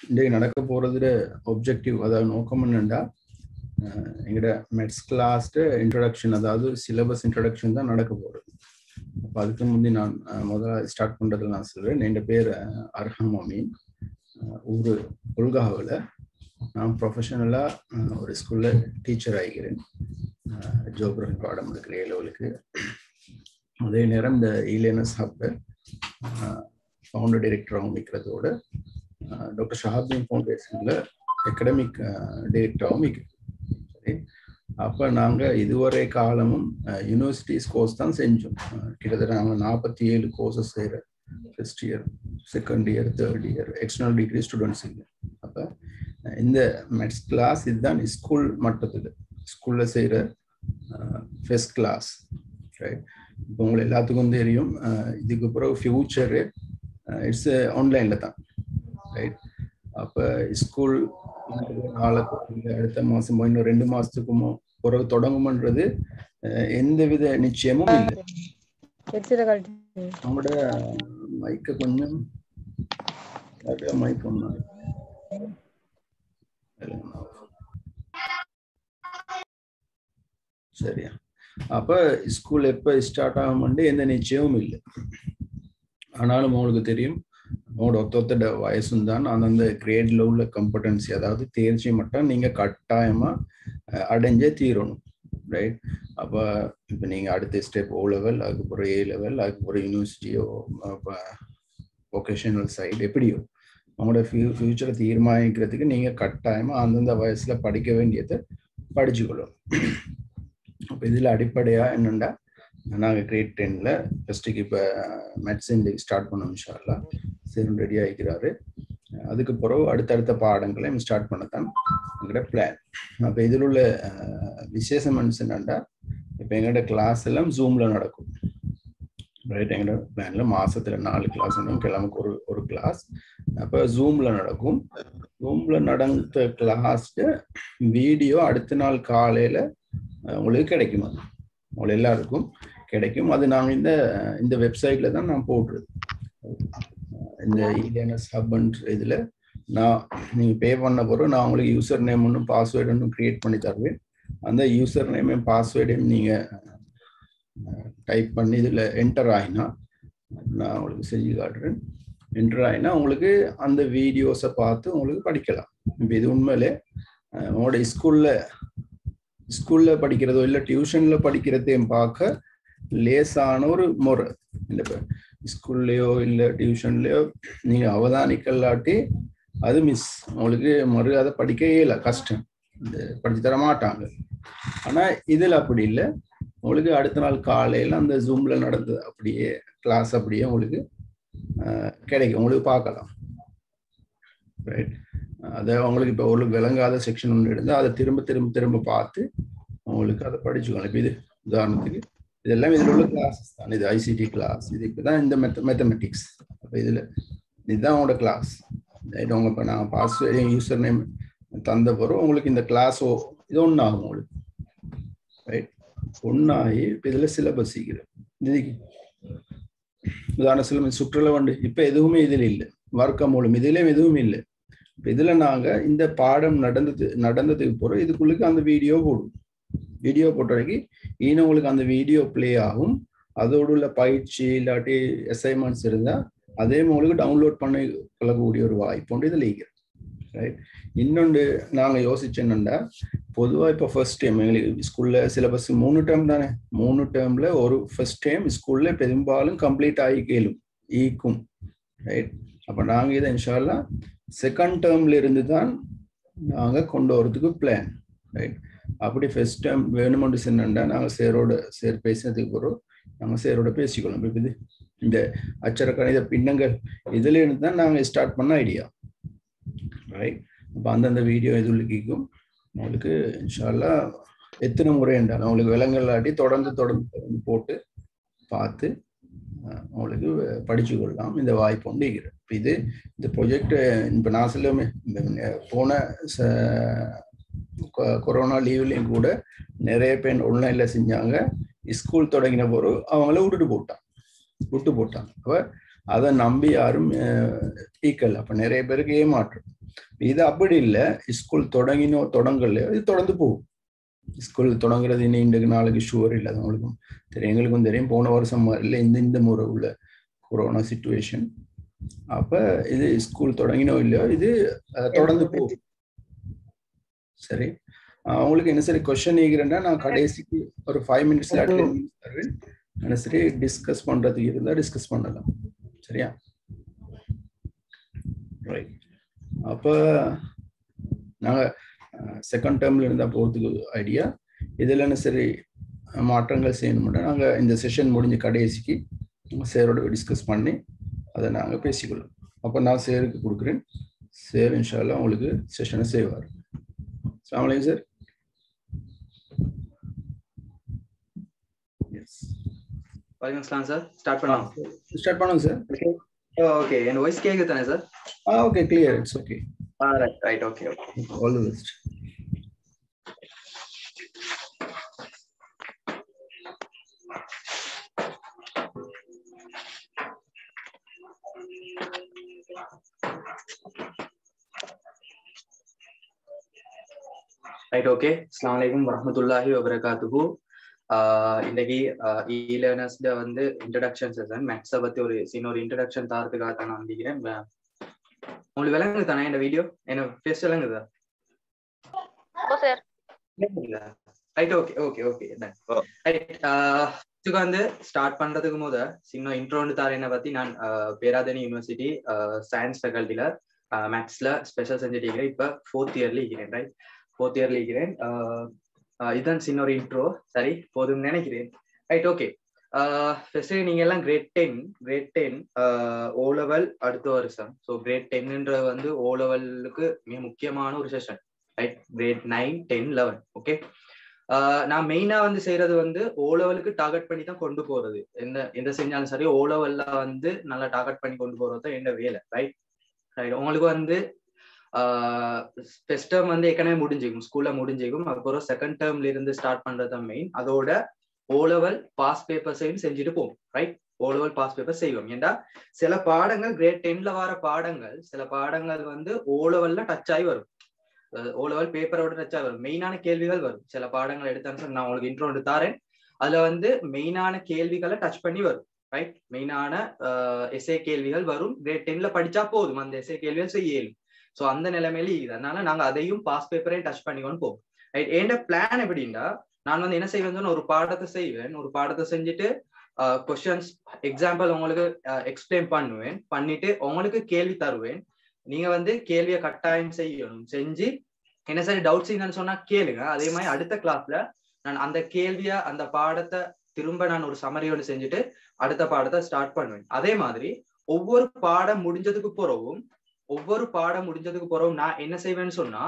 இன்றைக்கு நடக்க போகிறதுல ஒப்ஜெக்டிவ் அதாவது நோக்கம் என்னென்னா எங்களோட மெட்ஸ் கிளாஸ்ட்டு இன்ட்ரடக்ஷன் அதாவது சிலபஸ் இன்ட்ரடக்ஷன் தான் நடக்க போகிறது அப்போ அதுக்கு முந்தி நான் முதல்ல ஸ்டார்ட் பண்ணுறதுல நான் சொல்கிறேன் என் பேர் அர்ஹம் அமீன் ஊர் உல்காவில் நான் ப்ரொஃபஷனலாக ஒரு ஸ்கூலில் டீச்சர் ஆகிறேன் ஜோக்ரஃபி பாடம் எடுக்கிற ஏலோலுக்கு அதே நேரம் இந்த இலேனஸ் ஹப்பை ஃபவுண்டர் டைரக்டராகவும் இருக்கிறதோட டாக்டர் ஷஹாபின் ஃபவுண்டேஷனில் அகடமிக் டைரக்டராகவும் இருக்கிறது சரி அப்போ நாங்கள் இதுவரை காலமும் யூனிவர்சிட்டிஸ் கோர்ஸ் தான் செஞ்சோம் கிட்டத்தட்ட நாங்கள் நாற்பத்தி ஏழு கோர்சஸ் செய்கிற first year second year third year external degree students இல்லை அப்போ இந்த மெட்ஸ் கிளாஸ் இதுதான் ஸ்கூல் மட்டத்தில் ஸ்கூலில் செய்கிற ஃபர்ஸ்ட் கிளாஸ் ரைட் இப்போ உங்களை எல்லாத்துக்கும் தெரியும் இதுக்கு பிறகு ஃபியூச்சரு இட்ஸ் ஆன்லைனில் தான் ரைட் அப்போ ஸ்கூல் நாளைக்கு அடுத்த மாதமோ இன்னும் ரெண்டு மாதத்துக்குமோ பிறகு தொடங்குமன்றது எந்தவித நிச்சயமும் இல்லை நம்மளோட மைக்க கொஞ்சம் மைக் ஒன்று சரியா அப்ப ஸ்கூல் எப்ப ஸ்டார்ட் ஆகும்னு எந்த நிச்சயமும் இல்லை ஆனாலும் உங்களுக்கு தெரியும் உங்களோட ஒத்தொத்த வயசும் தான் அந்தந்த கிரேட்ல உள்ள கம்படன்சி அதாவது தேர்ச்சி மட்டும் நீங்க கட்டாயமா அடைஞ்சே தீரணும் ரைட் அப்போ இப்போ நீங்கள் அடுத்த ஸ்டெப் ஓ லெவல் அதுக்கப்புறம் ஏ லெவல் அதுக்கப்புறம் யூனிவர்சிட்டியோ வொகேஷனல் சைடு எப்படியோ உங்களோட ஃபியூ ஃபியூச்சரை தீர்மானிக்கிறதுக்கு நீங்கள் கட்டாயமாக அந்தந்த வயசில் படிக்க வேண்டியதை படிச்சுக்கொள்ளும் அப்போ இதில் அடிப்படையாக என்னென்னா நாங்கள் கிரேட் டென்னில் ஃபஸ்ட்டுக்கு இப்போ மெட்ஸின் ஸ்டார்ட் பண்ணோம் இன்ஷால்லா சரி ரெடி ஆகிக்கிறாரு அதுக்கு பிறகு அடுத்தடுத்த பாடங்களை ஸ்டார்ட் பண்ணத்தான் எங்களோட பிளான் அப்போ இதில் உள்ள விசேஷம் என்னென்னா இப்போ எங்களோட கிளாஸ் எல்லாம் ஜூமில் நடக்கும் ரைட் எங்களோட பிளானில் மாதத்தில் நாலு கிளாஸ் கிழமைக்கு ஒரு ஒரு கிளாஸ் அப்போ ஜூமில் நடக்கும் ஜூமில் நடந்த கிளாஸ்க்கு வீடியோ அடுத்த நாள் காலையில் உங்களுக்கு கிடைக்கும் அது உங்களுக்கு எல்லாருக்கும் கிடைக்கும் அது நாங்கள் இந்த இந்த வெப்சைட்டில் தான் நான் போடுறது இந்த இலேனஸ் ஹப்ன்ற இதில் நான் நீங்கள் பே பண்ண பிறகு நான் உங்களுக்கு யூசர் நேம் ஒன்றும் பாஸ்வேர்டு ஒன்றும் க்ரியேட் பண்ணி தருவேன் அந்த யூசர் நேமையும் பாஸ்வேர்டையும் நீங்கள் டைப் பண்ணி இதில் என்டர் ஆகினா நான் உங்களுக்கு செஞ்சு காட்டுறேன் என்டர் ஆகினா உங்களுக்கு அந்த வீடியோஸை பார்த்து உங்களுக்கு படிக்கலாம் இப்போ இது உண்மையிலே உங்களோட ஸ்கூலில் ஸ்கூலில் படிக்கிறதோ இல்லை டியூஷனில் படிக்கிறதையும் பார்க்க லேசான ஒரு முறை இந்த ஸ்கூல்லையோ இல்லை டியூஷன்லையோ நீங்கள் அவதானிக்கலாட்டி அது மிஸ் உங்களுக்கு மறு அதை படிக்க இயல கஷ்டம் படிச்சு தர மாட்டாங்க ஆனால் இதில் அப்படி இல்லை உங்களுக்கு அடுத்த நாள் காலையில் அந்த ஜூமில் நடந்தது அப்படியே கிளாஸ் அப்படியே உங்களுக்கு கிடைக்கும் உங்களுக்கு பார்க்கலாம் ரைட் அதை உங்களுக்கு இப்போ உங்களுக்கு விளங்காத செக்ஷன் ஒன்று இருந்தால் அதை திரும்ப திரும்ப திரும்ப பார்த்து உங்களுக்கு அதை படிச்சுக்கணும் இப்போ இது உதாரணத்துக்கு இதெல்லாம் இதில் உள்ள கிளாஸஸ் தான் இது ஐசிடி கிளாஸ் இது இப்போ தான் இந்த மெத்த மெத்தமெட்டிக்ஸ் அப்போ இதில் இதுதான் உங்களோட கிளாஸ் ரைட் உங்க இப்போ நான் பாஸ்வேர்டு யூசர் நேம் தந்த பிறகு உங்களுக்கு இந்த கிளாஸோ இது ஒன்றாகும் உங்களுக்கு ரைட் ஒன்றாகி இப்போ இதில் சிலபஸ் சீக்கிரம் இதுக்கு உதாரண சிலபஸ் சுற்றுலா வண்டு இப்போ எதுவுமே இதில் இல்லை வர்க்க மூலம் இதுலேயும் எதுவும் இல்லை இப்போ இதில் நாங்கள் இந்த பாடம் நடந்தது நடந்ததுக்கு பிறகு இதுக்குள்ளுக்கு அந்த வீடியோ போடும் வீடியோ போட்ட வரைக்கும் இன்னும் உங்களுக்கு அந்த வீடியோ பிளே ஆகும் அதோடு உள்ள பயிற்சி இல்லாட்டி அசைன்மெண்ட்ஸ் இருந்தால் அதே உங்களுக்கு டவுன்லோட் பண்ணி கொள்ளக்கூடிய ஒரு வாய்ப்பு ஒன்று இதில் இருக்கிறது ரைட் இன்னொன்று நாங்கள் யோசிச்சோன்னா பொதுவாக இப்போ ஃபர்ஸ்ட் டைம் எங்களுக்கு ஸ்கூலில் சிலபஸ் மூணு டேர்ம் தானே மூணு டேர்மில் ஒரு ஃபர்ஸ்ட் டைம் ஸ்கூலில் பெரும்பாலும் கம்ப்ளீட் ஆகி கேளும் ஈக்கும் ரைட் அப்போ நாங்கள் இதை இன்ஷால்லாம் செகண்ட் டேர்ம்ல இருந்து தான் நாங்கள் கொண்டு வரதுக்கு பிளான் ரைட் அப்படி ஃபர்ஸ்ட் டைம் வேணுமென்று சொன்னா நாங்கள் சேரோட சேர் பேசினதுக்கு பிறகு நாங்கள் சேரோட பேசிக்கொள்ளும் இப்போ இது இந்த அச்சர கணித பின்னங்கள் இதுல இருந்து தான் நாங்கள் ஸ்டார்ட் பண்ண ஐடியா ரைட் அப்போ அந்தந்த வீடியோ எதுவும் உங்களுக்கு இன்ஷால்லா எத்தனை முறை என்றாலும் உங்களுக்கு விலங்கல்லாட்டி தொடர்ந்து தொடர்ந்து தொடர்ந்து போட்டு பார்த்து உங்களுக்கு படிச்சு கொள்ளலாம் இந்த வாய்ப்பு உண்டு இப்போ இது இந்த ப்ரொஜெக்ட் இப்போ நான் சொல்லுமே இந்த போன கொரோனா லீவ்லையும் கூட நிறைய பேர் ஆன்லைனில் செஞ்சாங்க ஸ்கூல் தொடங்கின போகிறோம் அவங்கள விட்டுட்டு போட்டான் விட்டு போட்டாங்க அப்போ அதை நம்பி யாரும் ஈக்கல் அப்போ நிறைய பேருக்கு ஏமாற்றம் இது அப்படி இல்லை ஸ்கூல் தொடங்கினோ தொடங்கல இது தொடர்ந்து போகும் ஸ்கூல் தொடங்குறது இன்னும் இன்றைக்கு நாளைக்கு ஷுவர் இல்லை அது உங்களுக்கும் தெரியும் எங்களுக்கும் தெரியும் போன வருஷம் இல்லை இந்த இந்த முறை உள்ள கொரோனா சுச்சுவேஷன் அப்ப இது ஸ்கூல் தொடங்கினோ இல்லையோ இது அஹ், தொடர்ந்து போகும் சரி அஹ், உங்களுக்கு என்ன சரி கொஸ்டின் கேட்கிறேன்னா நான் கடைசிக்கு ஒரு ஃபைவ் மினிட்ஸ்ல தருவேன் என்ன சரி டிஸ்கஸ் பண்றதுக்கு இருந்தா டிஸ்கஸ் பண்ணலாம் சரியா ரைட் அப்ப நாங்க செகண்ட் டேர்ம்ல இருந்தா போகிறதுக்கு ஐடியா இதுல என்ன சரி மாற்றங்கள் செய்யணும்னா நாங்க இந்த செஷன் முடிஞ்ச கடைசிக்கு சேரோட டிஸ்கஸ் பண்ணி அதை நாங்க பேசிக்கொள்ளும் அப்ப நான் சேருக்கு கொடுக்குறேன் சேர் இன்ஷால்லா உங்களுக்கு செஷனை செய்வார் அஸ்ஸலாமு சார் எஸ் வணக்கம் அஸ்லாம் சார் ஸ்டார்ட் பண்ணலாம் ஸ்டார்ட் பண்ணுங்க சார் ஓகே என் வாய்ஸ் கேக்குது தானே சார் ஆ okay clear it's okay right right okay okay all the best right okay அஸ்லாம் வலைக்கம் வரமத்துல்லாஹி வபரகாத்துஹு இன்னைக்கு இ லேர்னர்ஸ்ல வந்து இன்ட்ரடக்ஷன் செஷன் மேக்ஸை பத்தி ஒரு சின்ன ஒரு இன்ட்ரடக்ஷன் தாரத்துக்காக தான் நான் வந்திருக்கிறேன் வ- உங்களுக்கு விளங்குது தானே இந்த வீடியோ என்ன ஃபேஸ் விளங்குதா ஓ sir right okay okay okay right இதுக்கு வந்து ஸ்டார்ட் பண்றதுக்கு முத சின்ன இன்ட்ரோன்னு தாரேனை பத்தி நான் ஆஹ், பேராதனி யூனிவர்சிட்டி சயின்ஸ் ஃபேக்கல்ட்டில மேக்ஸ்ல ஸ்பெஷல் செஞ்சுட்டு இருக்கிறேன் இப்ப ஃபோர்த் இயர்ல இருக்கிறேன் ரைட் ஃபோர்த் இயர்ல இருக்கிறேன் ஆஹ், ஆஹ், இதுதான் சின்ன ஒரு இன்ட்ரோ சரி போதும்னு நினைக்கிறேன் ரைட் ஓகே ஃபர்ஸ்ட் நீங்க எல்லாம் grade ten grade ten O level அடுத்த வருஷம் ஸோ கிரேட் டென்ன்றது வந்து ஓ லெவலுக்கு மிக முக்கியமான ஒரு session right grade nine ten eleven okay நான் மெயினா வந்து செய்யறது வந்து ஓ லெவலுக்கு டார்கெட் பண்ணி தான் கொண்டு போறது எந்த எந்த செஞ்சாலும் சரி ஓ லெவல்ல வந்து நல்லா டார்கெட் பண்ணி கொண்டு போறது தான் என்ன வேலை ரைட் ரைட் உங்களுக்கு வந்து ஃபர்ஸ்ட் டேர்ம் வந்து ஏற்கனவே முடிஞ்சிக்கும் ஸ்கூல்ல முடிஞ்சிக்கும் அதுக்கப்புறம் செகண்ட் டேர்ம்ல இருந்து ஸ்டார்ட் பண்றது தான் மெயின் அதோட ஓ லெவல் பாஸ் பேப்பர்ஸையும் செஞ்சுட்டு போவோம் right O level past paper செய்வோம் ஏன்டா சில பாடங்கள் கிரேட் டென்ல வர பாடங்கள் சில பாடங்கள் வந்து ஓ லெவல்ல டச் ஆகி வரும் ஓ லெவல் பேப்பரோட டச் ஆகி வரும் மெயினான கேள்விகள் வரும் சில பாடங்கள் எடுத்தான்னு சொல்லி நான் உங்களுக்கு இன்ட்ரோ தாரேன் அதுல வந்து மெயினான கேள்விகளை டச் பண்ணி வரும் ரைட் மெயினான எஸ்ஏ கேள்விகள் வரும் கிரேட் டென்ல படிச்சா போதும் அந்த எஸ்ஏ கேள்விகள் செய்ய இயலும் ஸோ அந்த நிலைமையில இருக்குது அதனால நாங்க அதையும் பாஸ் பேப்பரையும் டச் பண்ணிக்கொண்டு போவோம் ரைட் என் பிளான் எப்படின்னா நான் வந்து என்ன செய்வேன் ஒரு பாடத்தை செய்வேன் ஒரு பாடத்தை செஞ்சுட்டு கொஸ்டின்ஸ் எக்ஸாம்பிள் உங்களுக்கு எக்ஸ்பிளைன் பண்ணுவேன் பண்ணிட்டு உங்களுக்கு கேள்வி தருவேன் நீங்க வந்து கேள்வியை கட்டாயம் செய்யணும் செஞ்சு என்ன சரி டவுட்ஸ் இருந்தான்னு சொன்னா கேளுங்க அதே மாதிரி அடுத்த கிளாஸ்ல நான் அந்த கேள்விய அந்த பாடத்தை திரும்ப நான் ஒரு சமரியோடு செஞ்சுட்டு அடுத்த பாடத்தை ஸ்டார்ட் பண்ணுவேன் அதே மாதிரி ஒவ்வொரு பாடம் முடிஞ்சதுக்கு பிறகும் ஒவ்வொரு பாடம் முடிஞ்சதுக்கு பிறகும் நான் என்ன செய்வேன்னு சொன்னா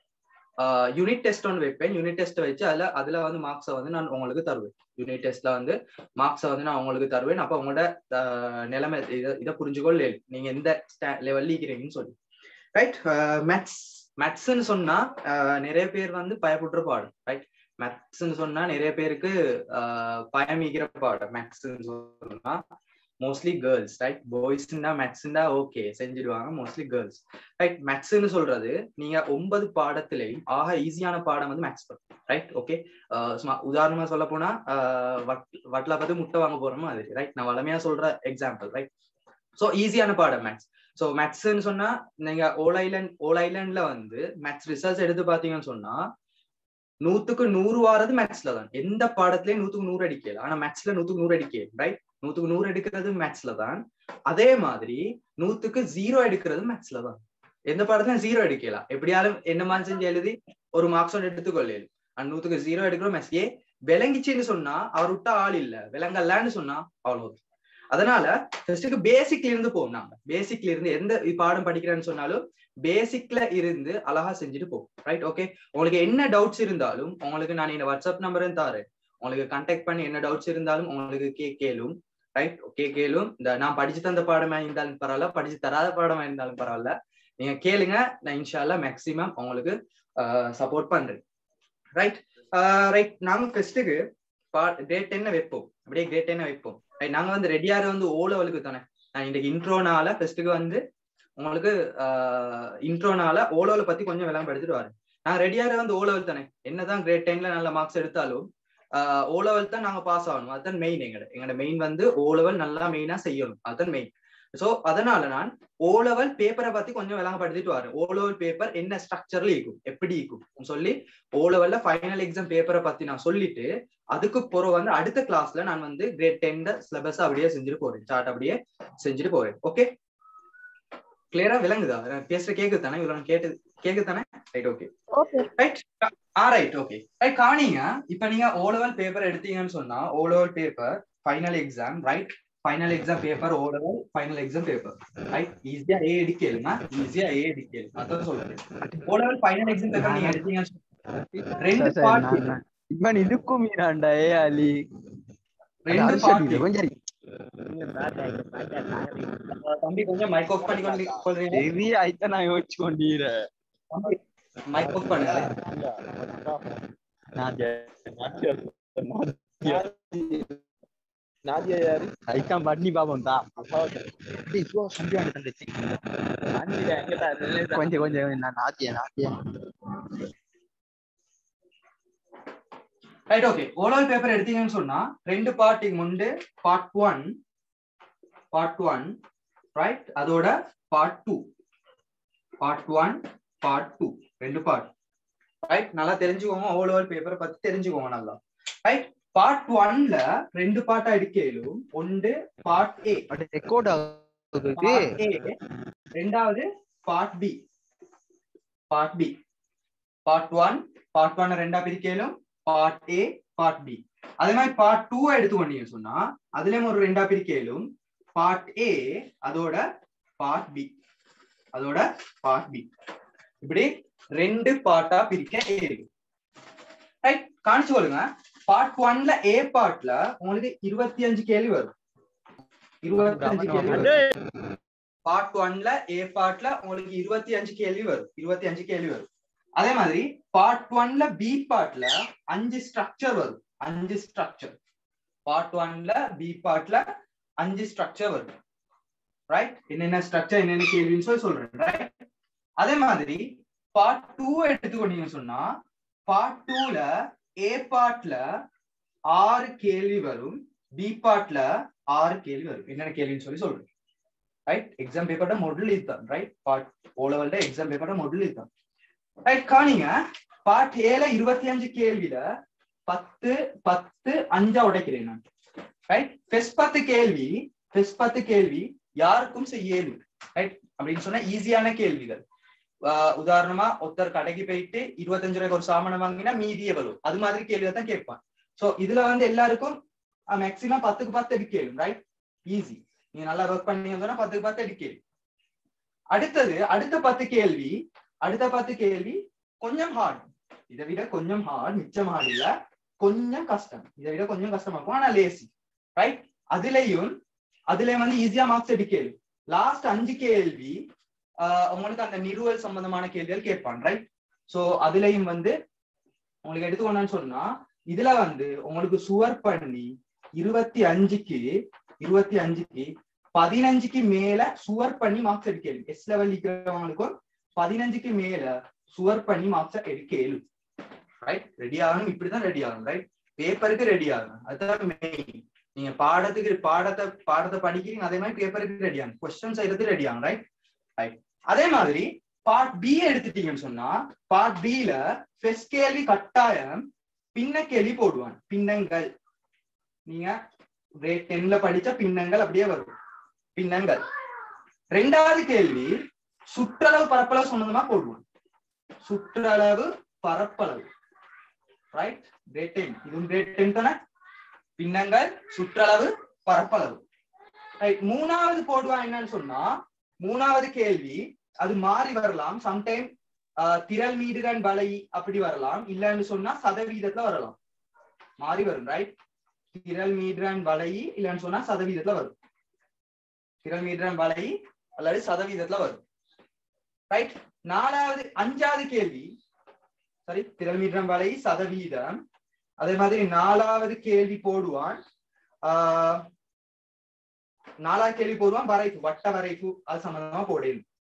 யூனிட் டெஸ்ட் ஒன்று வைப்பேன் யூனிட் டெஸ்ட் வச்சு அதுல அதுல வந்து மார்க்ஸை வந்து நான் உங்களுக்கு தருவேன் யூனிட் டெஸ்ட்ல வந்து மார்க்ஸை வந்து நான் உங்களுக்கு தருவேன் அப்ப உங்களோட ஆஹ், நிலைமை இதை இதை புரிஞ்சுக்கொள்ள நீங்க எந்த லெவல்ல இருக்கிறீங்கன்னு சொல்லி ரைட் மேத்ஸ் மேத்ஸ்ன்னு சொன்னா ஆஹ், நிறைய பேர் வந்து பயப்படுற பாடம் ரைட் மேத்ஸ்ன்னு சொன்னா நிறைய பேருக்கு ஆஹ், பயமிக்கிற பாடம் மேத்ஸ்ன்னு சொன்னா மோஸ்ட்லி கேர்ள்ஸ் ரைட் பாய்ஸ்னா மேத்ஸ்னா ஓகே செஞ்சிடுவாங்க மோஸ்ட்லி கேர்ள்ஸ் ரைட் மேத்ஸ்ன்னு சொல்றது நீங்க ஒன்பது பாடத்திலையும் ஆக ஈஸியான பாடம் வந்து மேத்ஸ் ரைட் ஓகே சும்மா உதாரணமா சொல்ல போனா ஆஹ் வட்- வட்ல பார்த்து முட்டை வாங்க போறோமோ அது ரைட் நான் வளமையா சொல்ற எக்ஸாம்பிள் ரைட் சோ ஈஸியான பாடம் மேத்ஸ் சோ மேத்ஸ்ன்னு சொன்னா நீங்க ஓல் ஐலண்ட் ஓல் ஐலண்ட்ல வந்து மேத்ஸ் ரிசல்ட்ஸ் எடுத்து பாத்தீங்கன்னு சொன்னா நூத்துக்கு நூறு வாரது மேத்ஸ்ல தான் எந்த பாடத்திலயும் நூத்துக்கு நூறு அடிக்கல ஆனா மேத்ஸ்ல நூத்துக்கு நூறு அடிக்கல ரைட் நூத்துக்கு நூறு எடுக்கிறது மேத்ஸ்ல தான் அதே மாதிரி நூத்துக்கு ஜீரோ எடுக்கிறது மேத்ஸ்ல தான் எந்த பாடத்துலயும் ஜீரோ எடுக்கலாம் எப்படியாலும் என்ன மாதிரி செஞ்சு எழுதி ஒரு மார்க்ஸ் ஒன்று எடுத்துக்கொள்ளேன் அந்த நூத்துக்கு ஜீரோ எடுக்கிறோம் மேத்ஸ் ஏ விளங்கிச்சுன்னு சொன்னா அவர் விட்டா ஆள் இல்ல விளங்கலன்னு சொன்னா அவ்வளவு அதனால ஃபர்ஸ்ட்டுக்கு பேசிக்ல இருந்து போவோம் நாங்க பேசிக்ல இருந்து எந்த பாடம் படிக்கிறேன்னு சொன்னாலும் பேசிக்ல இருந்து அழகா செஞ்சுட்டு போவோம் ரைட் ஓகே உங்களுக்கு என்ன டவுட்ஸ் இருந்தாலும் உங்களுக்கு நான் இந்த வாட்ஸ்அப் நம்பரும் தாரேன் உங்களுக்கு கான்டாக்ட் பண்ணி என்ன டவுட்ஸ் இருந்தாலும் உங்களுக்கு கே கேளும் ரைட் ஓகே கேளும் இந்த நான் படிச்சு தந்த பாடமா இருந்தாலும் பரவாயில்ல படிச்சு தராத பாடமா இருந்தாலும் பரவாயில்ல நீங்க கேளுங்க நான் இன்ஷால்லா மேக்சிமம் உங்களுக்கு சப்போர்ட் பண்றேன் ரைட் ரைட் நாங்க ஃபெஸ்ட்டுக்கு கிரேட் டென்ன வைப்போம் அப்படியே கிரேட் டென்ன வைப்போம் ரைட் நாங்க வந்து ரெடியாரு வந்து ஓ லெவலுக்கு தானே நான் இன்னைக்கு இன்ட்ரோனால ஃபெஸ்ட்டுக்கு வந்து உங்களுக்கு இன்ட்ரோனால ஓலோல பத்தி கொஞ்சம் விளம்பரப்படுத்திட்டு வரேன் நான் ரெடியாக வந்து ஓ லெவல் தானே என்னதான் கிரேட் டென்ல நல்ல மார்க்ஸ் எடுத்தாலும் ஓ லெவல் தான் நாங்க பாஸ் ஆகணும் அதுதான் மெயின் எங்கட எங்கட மெயின் வந்து ஓ லெவல் நல்லா மெயினா செய்யணும் அதுதான் மெயின் சோ அதனால நான் ஓ லெவல் பேப்பரை பத்தி கொஞ்சம் விளங்கப்படுத்திட்டு வரேன் ஓ லெவல் பேப்பர் என்ன ஸ்ட்ரக்சர்ல இருக்கும் எப்படி இருக்கும் சொல்லி ஓ லெவல்ல ஃபைனல் எக்ஸாம் பேப்பரை பத்தி நான் சொல்லிட்டு அதுக்கு பிறகு வந்து அடுத்த கிளாஸ்ல நான் வந்து கிரேட் டென் சிலபஸ் அப்படியே செஞ்சுட்டு போறேன் சார்ட் அப்படியே செஞ்சுட்டு போறேன் ஓகே கிளியரா விளங்குதா நான் பேசுற கேக்குது தானே இவ்வளவு கேட்டு கேக்குது தானே ரைட் ஓகே ஓகே ரைட் ஆ ரைட் ஓகே ரைட் கவனிங்க இப்ப நீங்க ஓ லெவல் பேப்பர் எடுத்தீங்கன்னு சொன்னா O level paper final exam right final exam paper O level final exam paper right ஈஸியா ஏ எடுக்கலுமா ஈஸியா ஏ எடுக்கல அதான் சொல்றேன் O level final exam paper நீங்க எடுத்தீங்கன்னு சொன்னா ரெண்டு சார், பார்ட் நான்- நான்- இவன் இதுக்கும் மீறாண்டா ஏ அலி ரெண்டு பார்ட் கொஞ்சம் தம்பி கொஞ்சம் மைக் ஆஃப் பண்ணி கொண்டு கொள்றீங்க ஹெவி ஆயிட்ட நான் யோசிச்சு கொண்டீர மைக் ஆஃப் பண்ணுங்க நாதியா யாரு ஐக்கான் பண்ணி பாப்போம் தான் கொஞ்சம் கொஞ்சம் நான் Nadhiya Nadhiya right okay overall paper எடுத்தீங்கன்னு சொன்னா ரெண்டு பார்ட் முண்டு part one part one right அதோட part two part one part two ரெண்டு பார்ட் ரைட் நல்லா தெரிஞ்சுக்கோங்க ஓவரால் பேப்பரை பத்தி தெரிஞ்சுக்கோங்க நல்லா ரைட் பார்ட் ஒன்ல ரெண்டு பார்ட்டா எடுக்கலும் ஒன்று part A record part A ரெண்டாவது part B part B part one part one ரெண்டா பிரிக்கலும் பார்ட் ஏ பார்ட் பி அதே மாதிரி பார்ட் டூ எடுத்துக்கொண்டீங்க சொன்னா அதுலயும் ஒரு ரெண்டா பிரிக்கலும் பார்ட் ஏ அதோட பார்ட் பி அதோட பார்ட் பி இப்படி ரெண்டு பார்ட்டா பிரிக்க ஏழு ரைட் காணிச்சு கொள்ளுங்க பார்ட் ஒன்ல ஏ பார்ட்ல உங்களுக்கு இருபத்தி அஞ்சு கேள்வி வரும் இருபத்தி அஞ்சு கேள்வி வரும் பார்ட் ஒன்ல ஏ பார்ட்ல உங்களுக்கு இருபத்தி அஞ்சு கேள்வி வரும் இருபத்தி அஞ்சு கேள்வி வரும் அதே மாதிரி பார்ட் ஒன்ல பி பார்ட்ல அஞ்சு ஸ்ட்ரக்சர் வரும் அஞ்சு ஸ்ட்ரக்சர் பார்ட் ஒன்ல பி பார்ட்ல அஞ்சு ஸ்ட்ரக்சர் வரும் ரைட் என்னென்ன ஸ்ட்ரக்சர் என்னென்ன கேள்வின்னு சொல்லி சொல்றேன் ரைட் அதே மாதிரி பார்ட் டூ எடுத்துக்கொண்டீங்கன்னு சொன்னா பார்ட் டூல ஏ பார்ட்ல ஆறு கேள்வி வரும் பி பார்ட்ல ஆறு கேள்வி வரும் என்னென்ன கேள்வின்னு சொல்லி சொல்றேன் ரைட் எக்ஸாம் பேப்பரோட மாடல் இதுதான் ரைட் பார்ட் ஓ லெவல்ல எக்ஸாம் பேப்பரோட மாடல் இதுதான் ரைட் காணிங்க பார்ட் ஏல இருபத்தி அஞ்சு கேள்வியில பத்து பத்து அஞ்சா உடைக்கிறேன் நான் ரைட் ஃபெஸ்ட் பத்து கேள்வி ஃபெஸ்ட் பத்து கேள்வி யாருக்கும் செய்யலும் ரைட் அப்படின்னு சொன்னா ஈஸியான கேள்விகள் ஆஹ் உதாரணமா ஒருத்தர் கடைக்கு போயிட்டு இருபத்தஞ்சு ரூபாய்க்கு ஒரு சாமானம் வாங்கினா மீதி எவ்வளவு அது மாதிரி கேள்வி தான் கேட்பான் சோ இதுல வந்து எல்லாருக்கும் மேக்சிமம் பத்துக்கு பத்து எடுக்கலும் ரைட் ஈஸி நீங்க நல்லா ஒர்க் பண்ணீங்கன்னா பத்துக்கு பத்து எடுக்கலும் அடுத்தது அடுத்த பத்து கேள்வி அடுத்த பத்து கேள்வி கொஞ்சம் ஹார்ட் இதை விட கொஞ்சம் ஹார்ட் மிச்சம் ஹார்ட் இல்ல கொஞ்சம் கஷ்டம் இதை விட கொஞ்சம் கஷ்டமா இருக்கும் ஆனா லேசி ரைட் அதுலயும் அதுலயும் வந்து ஈஸியா மார்க்ஸ் எடுக்கல லாஸ்ட் அஞ்சு கேள்வி ஆஹ் உங்களுக்கு அந்த நிறுவல் சம்பந்தமான கேள்விகள் கேட்பான் ரைட் சோ அதுலயும் வந்து உங்களுக்கு எடுத்துக்கொண்டான்னு சொன்னா இதுல வந்து உங்களுக்கு சுவர் பண்ணி இருபத்தி அஞ்சுக்கு இருபத்தி அஞ்சுக்கு பதினஞ்சுக்கு மேல சுவர் பண்ணி மார்க்ஸ் எடுக்கலும் எஸ் லெவல் இருக்கிறவங்களுக்கும் பதினஞ்சுக்கு மேல சுவர் பண்ணி மார்க்ஸ் எடுக்கலும் ரைட் ரெடி ஆகணும் இப்படிதான் ரெடி ஆகணும் ரைட் பேப்பருக்கு ரெடி ஆகணும் அதுதான் மெயின் நீங்க பாடத்துக்கு பாடத்தை பாடத்தை படிக்கிறீங்க அதே மாதிரி பேப்பருக்கு ரெடி ஆகணும் கொஸ்டின் செய்யறதுக்கு ரெடி ஆகணும் ரைட் ரைட் அதே மாதிரி பார்ட் பி எடுத்துட்டீங்கன்னு சொன்னா பார்ட் பில ஃபெஸ்ட் கேள்வி கட்டாயம் பின்ன கேள்வி போடுவான் பின்னங்கள் நீங்க கிரேட் டென்ல படிச்ச பின்னங்கள் அப்படியே வரும் பின்னங்கள் ரெண்டாவது கேள்வி சுற்றளவு பரப்பளவு சம்பந்தமா போடுவான் சுற்றளவு பரப்பளவு ரைட் கிரேட் டென் இதுவும் கிரேட் டென் தானே பின்னங்கள் சுற்றளவு பரப்பளவு ரைட் மூணாவது போடுவான் என்னன்னு சொன்னா மூணாவது கேள்வி அது மாறி வரலாம் சம்டைம் திரள் மீடுகன் வலை அப்படி வரலாம் இல்லைன்னு சொன்னா சதவீதத்துல வரலாம் மாறி வரும் ரைட் திரள் மீடுகன் வலை இல்லைன்னு சொன்னா சதவீதத்துல வரும் திரள் மீடுகன் வலை அல்லது சதவீதத்துல வரும் ரைட் நாலாவது அஞ்சாவது கேள்வி சாரி திரள் மீடுகன் வலை சதவீதம் அதே மாதிரி நாலாவது கேள்வி போடுவான் ஆஹ் நாலாவது கேள்வி போடுவான் வரைப்பு வட்ட வரைப்பு அது சம்பந்தமா போடணும்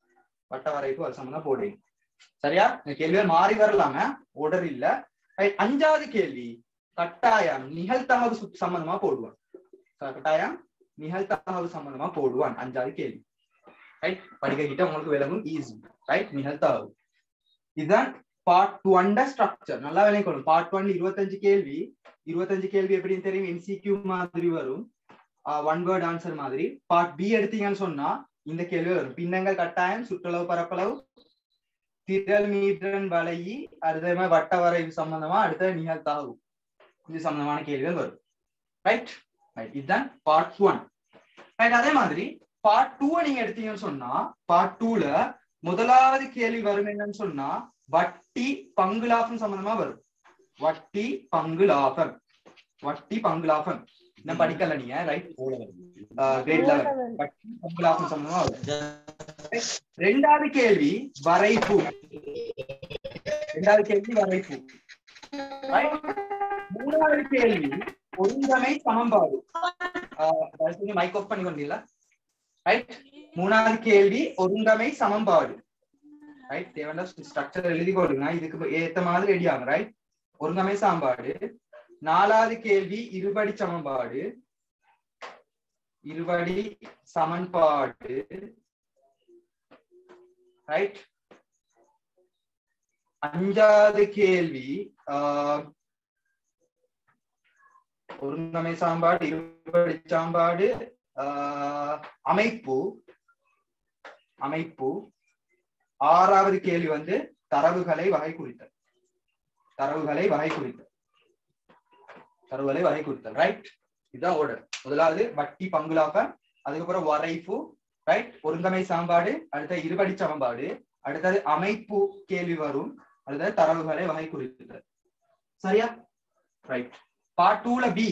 வட்ட வரைப்பு அது சம்பந்தமா போடுறீங்க சரியா இந்த கேள்விகள் மாறி வரலாம order இல்ல Right, அஞ்சாவது கேள்வி கட்டாயம் நிகழ்த்தகவு சுத்- சம்பந்தமா போடுவான் கட்டாயம் நிகழ்த்தகவு சம்பந்தமா போடுவான் அஞ்சாவது கேள்வி ரைட் படிக்க கிட்ட உங்களுக்கு விளங்கும் ஈஸி ரைட் நிகழ்த்தகவு இதுதான் பார்ட் ஒன்ட ஸ்ட்ரக்சர் நல்லா விளங்கிக்கணும் பார்ட் ஒன் இருபத்தஞ்சு கேள்வி இருபத்தஞ்சு கேள்வி எப்படின்னு தெரியும் என்சிக்யூ மாதிரி வரும் ஒன் வேர்ட் ஆன்சர் மாதிரி பார்ட் பி எடுத்தீங்கன்னு சொன்னா இந்த கேள்வி வரும் பின்னங்கள் கட்டாயம் சுற்றளவு பரப்பளவு திரள் மீட்டரன் வளையி அடுத்த மாதிரி வட்ட வரைவு சம்பந்தமா அடுத்த நிகழ்த்தாகும் இது சம்பந்தமான கேள்விகள் வரும் ரைட் ரைட் இதுதான் பார்ட் ஒன் ரைட் அதே மாதிரி பார்ட் டூ நீங்க எடுத்தீங்கன்னு சொன்னா பார்ட் டூல முதலாவது கேள்வி வரும் என்னன்னு சொன்னா வட்டி பங்கு லாபம் சம்பந்தமா வரும் வட்டி பங்கு லாபம் வட்டி பங்கு லாபம் இன்னும் படிக்கல நீங்க ரைட் கிரேட் லெவல் வட்டி பங்கு லாபம் சம்பந்தமா வரும் ரெண்டாவது கேள்வி வரைப்பு ரெண்டாவது கேள்வி வரைப்பு Right? மூணாவது கேள்வி ஒருங்கமை சமன்பாடு மைக் ஆஃப் பண்ணி கொண்டீங்களா ரைட் மூணாவது கேள்வி ஒருங்கமை சமன்பாடு ரைட் தேவையான ஸ்ட்ரக்சர் எழுதி கொடுங்க இதுக்கு ஏத்த மாதிரி ரெடி ஆகும் ரைட் ஒருங்கமை சமன்பாடு நாலாவது கேள்வி இருபடி சமன்பாடு இருபடி சமன்பாடு ரைட் அஞ்சாவது கேள்வி ஆஹ், ஒருங்கமை சாம்பாடு இருபடி சாம்பாடு ஆஹ், அமைப்பு அமைப்பு ஆறாவது கேள்வி வந்து தரவுகளை வகை குறித்தல் தரவுகளை வகை குறித்தல் தரவுகளை வகை குறித்தல் ரைட் இதுதான் order முதலாவது வட்டி பங்குலாபம் அதுக்கப்புறம் வரைப்பு ரைட் ஒருங்கமை சாம்பாடு அடுத்த இருபடி சமன்பாடு அடுத்தது அமைப்பு கேள்வி வரும் அடுத்தது தரவுகளை வகை குறித்தல் சரியா ரைட் பார்ட் டூல பி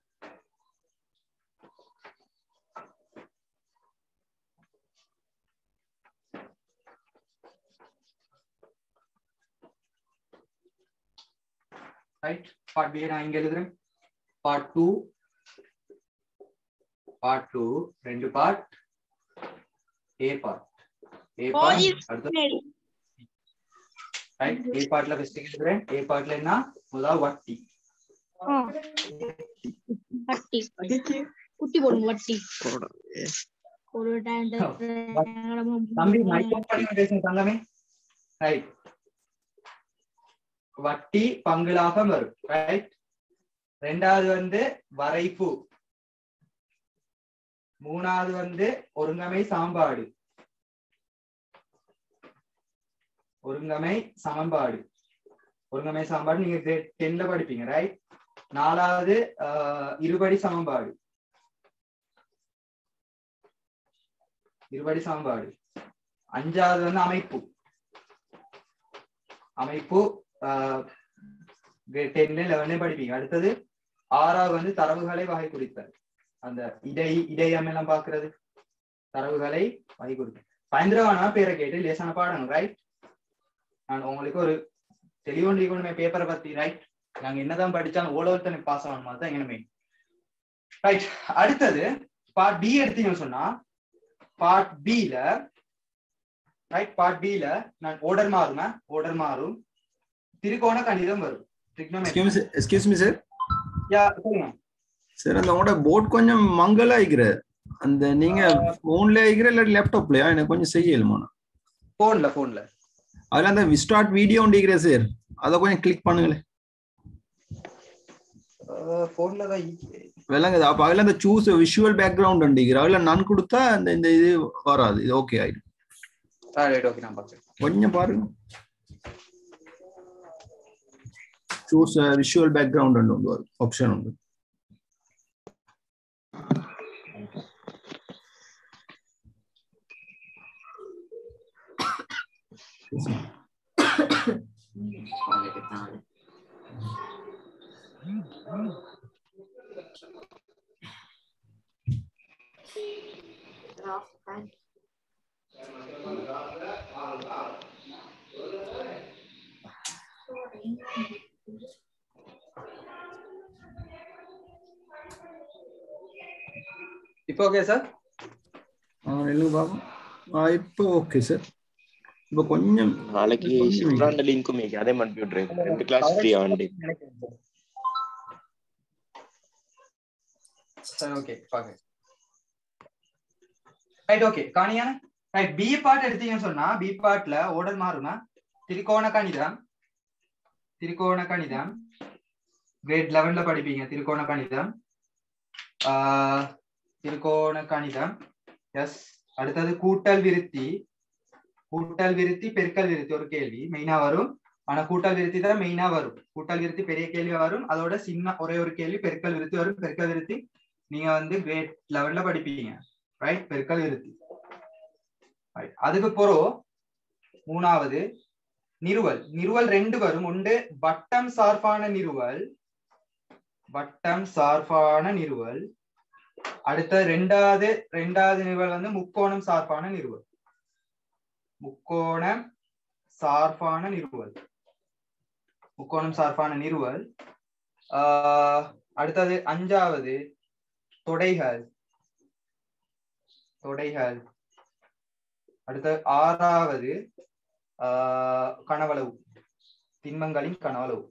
ரைட் பார்ட் பி நான் இங்க எழுதுறேன் பார்ட் டூ பார்ட் டூ ரெண்டு part A part A part அடுத்து ரைட் ஏ பார்ட்ல ஃபர்ஸ்ட் எழுதுறேன் ஏ பார்ட்ல என்ன முதல்ல வட்டி வட்டி குட்டி போடுங்க வட்டி ஒரு டைம் தம்பி மைக் ஆஃப் பண்ணி பேசுங்க தங்கமே ரைட் வட்டி பங்கு லாபம் வரும் ரைட் ரெண்டாவது வந்து வரைப்பு மூணாவது வந்து ஒருங்கமை சாம்பாடு ஒருங்கமை சமன்பாடு ஒருங்கமை சமன்பாடு நீங்க கிரேட் டென்ல படிப்பீங்க ரைட் நாலாவது ஆஹ், இருபடி சமன்பாடு இருபடி சமன்பாடு அஞ்சாவது வந்து அமைப்பு அமைப்பு டென்ல லெவன்ல படிப்பீங்க அடுத்தது ஆறாவது வந்து தரவுகளை வகை குறித்தல் அந்த இடை இடையம் எல்லாம் பாக்குறது தரவுகளை வகை குறித்தல் பயந்திரவான பேரை கேட்டு லேசான பாடணும் ரைட் நான் உங்களுக்கு ஒரு தெளிவொன்று கொண்டுமே பேப்பரை பத்தி ரைட் நாங்க என்னதான் படிச்சாலும் ஓலவர் தனக்கு பாஸ் ஆகணும் மாதிரி தான் எங்க ரைட் அடுத்தது பார்ட் பி எடுத்தீங்கன்னு சொன்னா பார்ட் பில ரைட் பார்ட் பில நான் ஓர்டர் மாறுமே ஓர்டர் மாறும் திருக்கோண கணிதம் வரும் trigonometry. Excuse me sir yeah சொல்லுங்க சார் அந்த உங்களோட போர்ட் கொஞ்சம் மங்கலா ஆகிக்கிற அந்த நீங்க போன்ல ஆகிக்கிற இல்லாட்டி லேப்டாப்லயா எனக்கு கொஞ்சம் செய்யலுமா போன்ல போன்ல அதுல அந்த விஸ்டார்ட் வீடியோ உண்டிக்கிற சார் அதை கொஞ்சம் கிளிக் பண்ணுங்களேன் போன்ல தான் விளங்குது அப்ப அதுல அந்த சூஸ் விஷுவல் பேக்ரவுண்ட் உண்டிக்கிற அதுல நான் கொடுத்தா அந்த இந்த இது வராது இது ஓகே ஆயிடும் ரைட் ஓகே நான் பாக்குறேன் கொஞ்சம் பாருங்க சூஸ் விஷுவல் பேக்ரவுண்ட் உண்டு வரும் ஆப்ஷன் உண்டு இப்போ ஓகே சார் ஆ, இல்லைங்க பாப்போம் ஆ இப்போ ஓகே சார் இப்ப கொஞ்சம் நாளைக்கு ஷிப்ராண்ட லிங்க்கும் மேய்க்கு அதே அனுப்பி விட்றேன் ரெண்டு கிளாஸ் ஃப்ரீயா வண்டி சரி ஓகே பாக்க ரைட் ஓகே காணியா ரைட் பி பார்ட் எடுத்தீங்கன்னு சொன்னா பி பார்ட்ல ஓடல் மாறுமா திரிகோண கணிதம் திரிகோண கணிதம் கிரேட் லெவன்ல படிப்பீங்க திரிகோண கணிதம் ஆஹ் திரிகோண கணிதம் எஸ் அடுத்தது கூட்டல் விருத்தி கூட்டல் விருத்தி பெருக்கல் விருத்தி ஒரு கேள்வி மெயினா வரும் ஆனா கூட்டல் விருத்தி தான் மெயினா வரும் கூட்டல் விருத்தி பெரிய கேள்வி வரும் அதோட சின்ன ஒரே ஒரு கேள்வி பெருக்கல் விருத்தி வரும் பெருக்கல் விருத்தி நீங்க வந்து கிரேட் லெவல்ல படிப்பீங்க ரைட் பெருக்கல் விருத்தி Right. அதுக்கு பிறகு மூணாவது நிறுவல் நிறுவல் ரெண்டு வரும் ஒன்று வட்டம் சார்பான நிறுவல் வட்டம் சார்பான நிறுவல் அடுத்த ரெண்டாவது ரெண்டாவது நிறுவல் வந்து முக்கோணம் சார்பான நிறுவல் முக்கோணம் சார்பான நிறுவல் முக்கோணம் சார்பான நிறுவல் ஆஹ் அடுத்தது அஞ்சாவது தொடைகள் தொடைகள் அடுத்த ஆறாவது ஆஹ் கனவளவு திண்மங்களின் கனவளவு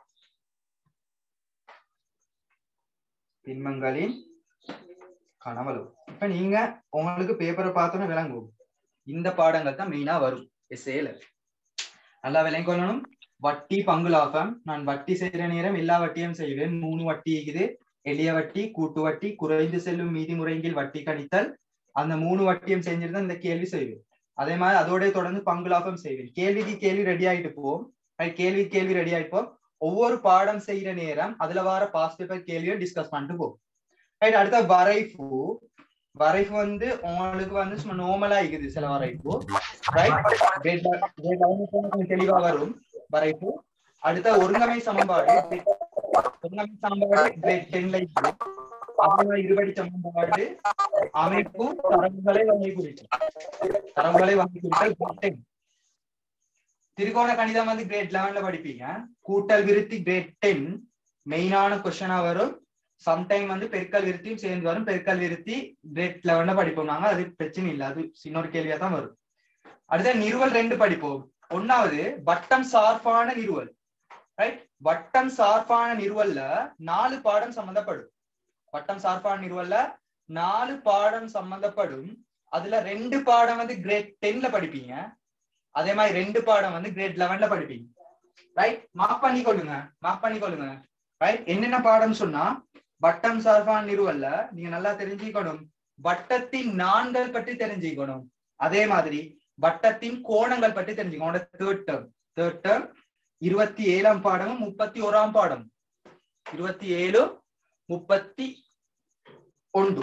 திண்மங்களின் கனவளவு இப்ப நீங்க உங்களுக்கு பேப்பரை பார்த்தோன்னு விளங்கும் இந்த பாடங்கள் தான் மெயினா வரும் எஸ்ஏல நல்லா விளங்கி கொள்ளணும் வட்டி பங்கு லாபம் நான் வட்டி செய்யற நேரம் எல்லா வட்டியும் செய்வேன் மூணு வட்டி இருக்குது எளிய வட்டி கூட்டு வட்டி குறைந்து செல்லும் மீதி முறையில் வட்டி கணித்தல் அந்த மூணு வட்டியும் செஞ்சிருந்தா இந்த கேள்வி செய்வேன் அதே மாதிரி அதோட தொடர்ந்து பங்கு லாபம் செய்வேன் கேள்விக்கு கேள்வி ரெடி ஆயிட்டு போவோம் right? கேள்வி கேள்வி ரெடி ஆயிட்டு போவோம் ஒவ்வொரு பாடம் செய்யற நேரம் அதுல வர பாஸ் பேப்பர் கேள்வியை டிஸ்கஸ் பண்ணிட்டு போவோம் ரைட் அடுத்த வரைப்பு வரைப்பு வந்து உங்களுக்கு வந்து சும்மா நார்மலா இருக்குது சில வரைப்பு ரைட் கொஞ்சம் தெளிவா வரும் வரைப்பு அடுத்த ஒருங்கமை சமன்பாடு ஒருங்கமை சமன்பாடு கிரேட் டென்ல இருக்குது அப்புறமா இருபடி சமன்பாடு அமைப்பு தரவுகளை வகை குறிக்கும் தரவுகளை வகை குறித்தல் grade 10. திரிகோண கணிதம் வந்து கிரேட் லெவன்ல படிப்பீங்க கூட்டல் விருத்தி கிரேட் டென் மெயினான கொஸ்டினா வரும் சம்டைம் வந்து பெருக்கல் விருத்தியும் சேர்ந்து வரும் பெருக்கல் விருத்தி கிரேட் லெவன்ல படிப்போம் நாங்க அது பிரச்சனை இல்லை அது இன்னொரு கேள்வியா தான் வரும் அடுத்த நிறுவல் ரெண்டு படிப்போம் ஒன்னாவது வட்டம் சார்பான நிறுவல் ரைட் வட்டம் சார்பான நிறுவல்ல நாலு பாடம் சம்பந்தப்படும் வட்டம் சார்பான நிறுவல்ல நாலு பாடம் சம்பந்தப்படும் அதுல ரெண்டு பாடம் வந்து கிரேட் டென்ல படிப்பீங்க அதே மாதிரி ரெண்டு பாடம் வந்து கிரேட் லெவன்ல படிப்பீங்க ரைட் மார்க் பண்ணி கொள்ளுங்க மார்க் பண்ணி கொள்ளுங்க ரைட் என்னென்ன பாடம் சொன்னா வட்டம் சார்பான நிறுவல்ல நீங்க நல்லா தெரிஞ்சுக்கணும் வட்டத்தின் நான்கள் பற்றி தெரிஞ்சுக்கணும் அதே மாதிரி வட்டத்தின் கோணங்கள் பற்றி தெரிஞ்சுக்கணும் தேர்ட் டேர்ம் தேர்ட் டேர்ம் இருபத்தி ஏழாம் பாடமும் முப்பத்தி ஓராம் பாடம் இருபத்தி ஏழு முப்பத்தி ஒன்று